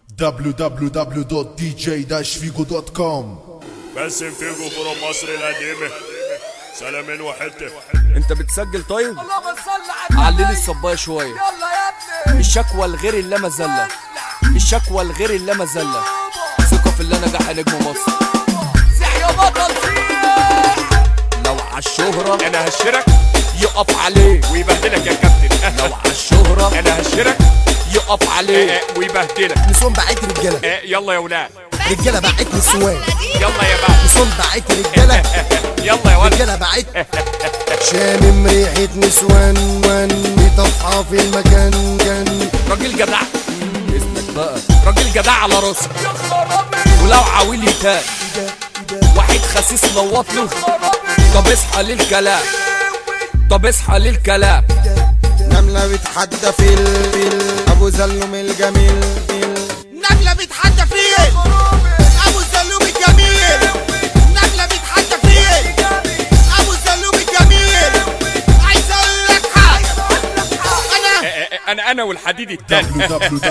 www.dj-figo.com باسم فيجو فروم مصر القديمة سلامين وحتة انت بتسجل طيب اللهم صل على علي لي الصبايه شويه يلا يا ابني الشكوى الغير اللي مزله الشكوى الغير اللي مزله ثقه في اللي نجح نجم مصر زح يا بطل فيه لو عالشهرة انا هشرك يقف عليه ويبهدلك يا كابتن لو عالشهرة انا هشرك يقف عليه ويبهدلك نسوان بعت رجاله آه، يلا يا ولاد رجاله بعت نسوان يلا يا بقى نسوان بعت رجاله يلا يا ولد رجاله بعت شامم ريحه نسوان وان طفحه في المكان كان راجل جدع اسمك بقى راجل جدع على راسك يا خرابي ولو عويل يتاك واحد خسيس لوط له طب اصحى للكلام طب اصحى للكلام نمله بتحدى في ال- في ال- ابو زلم الجميل نمله بتحدى في ال- ابو زلوم الجميل نمله بتحدى في ال- ابو زلوم الجميل عايز اقول لك حاجه انا آه، آه، انا انا والحديد التاني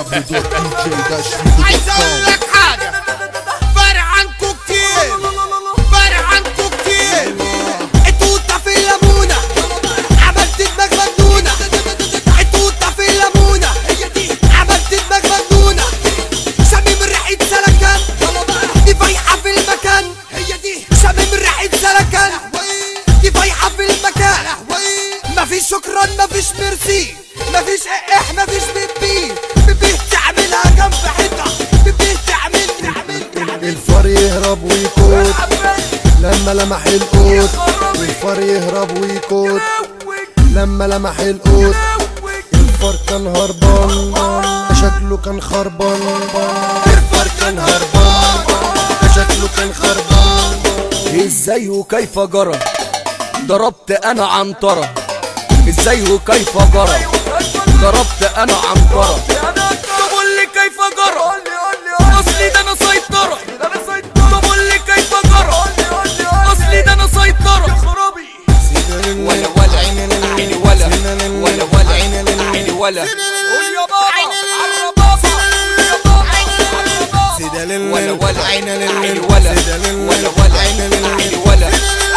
عايز اقول www.dj-figo.com لك حاجه فرق عنكو كتير فرق عنكو كتير التوته في الليمونه عملت دماغ مجنونه التوته في الليمونه هي دي عملت دماغ مجنونه شامم ريحه سلكان دي فايحه في المكان هي دي شامم ريحه سلكان دي فايحه في المكان مفيش شكرا مفيش ميرسي مفيش اح مفيش بيبي بيبي تعملها جنب حيطه بيبي تعمل تعمل تعمل الفار يهرب ويكوت لما لمح القوت الفار يهرب ويكوت لما لمح القوت الفار كان هربان شكله كان خربان الفار كان هربان شكله كان خربان ازاي وكيف جرى ضربت انا عنترة ازاي وكيف جرى ضربت انا عنترة طب قول لي كيف جرى اصلي ده انا سيطرة طب قول لي كيف جرى اصلي ده انا سيطرة ولا ولا عيني ولا ولا ولا عيني ولا قول يا بابا على بابا يا بابا ولا ولا عيني ولا ولا ولا عيني ولا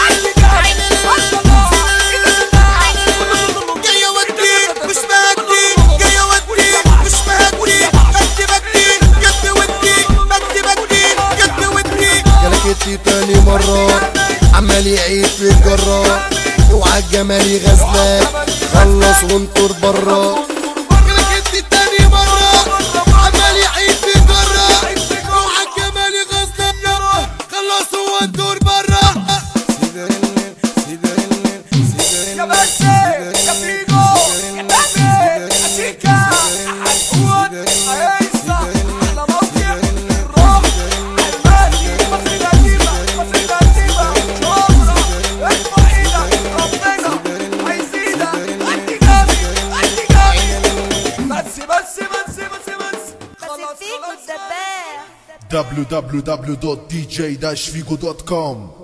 جاي اوديك مش مهديك جاي اوديك مش مهديك قد بديك قد وديك قد بديك قد وديك جلكتي تاني مرة عمال يعيد في الجرة اوعى الجمال يغزلك خلص وانطر برا جلكتي تاني مرة عمال يعيد في الجرة اوعى الجمال يغزلك خلص وانطر برا يا بس يا فيجو يا بابي اشيكا حنقود عيسى على موقع الروح المالي مصر القديمة مصر القديمة شبرا ارفع ايدك ربنا هيزيدك انت جامد انت جامد بس بس بس بس بس خلاص فيكو خلاص الدباب www.dj-figo.com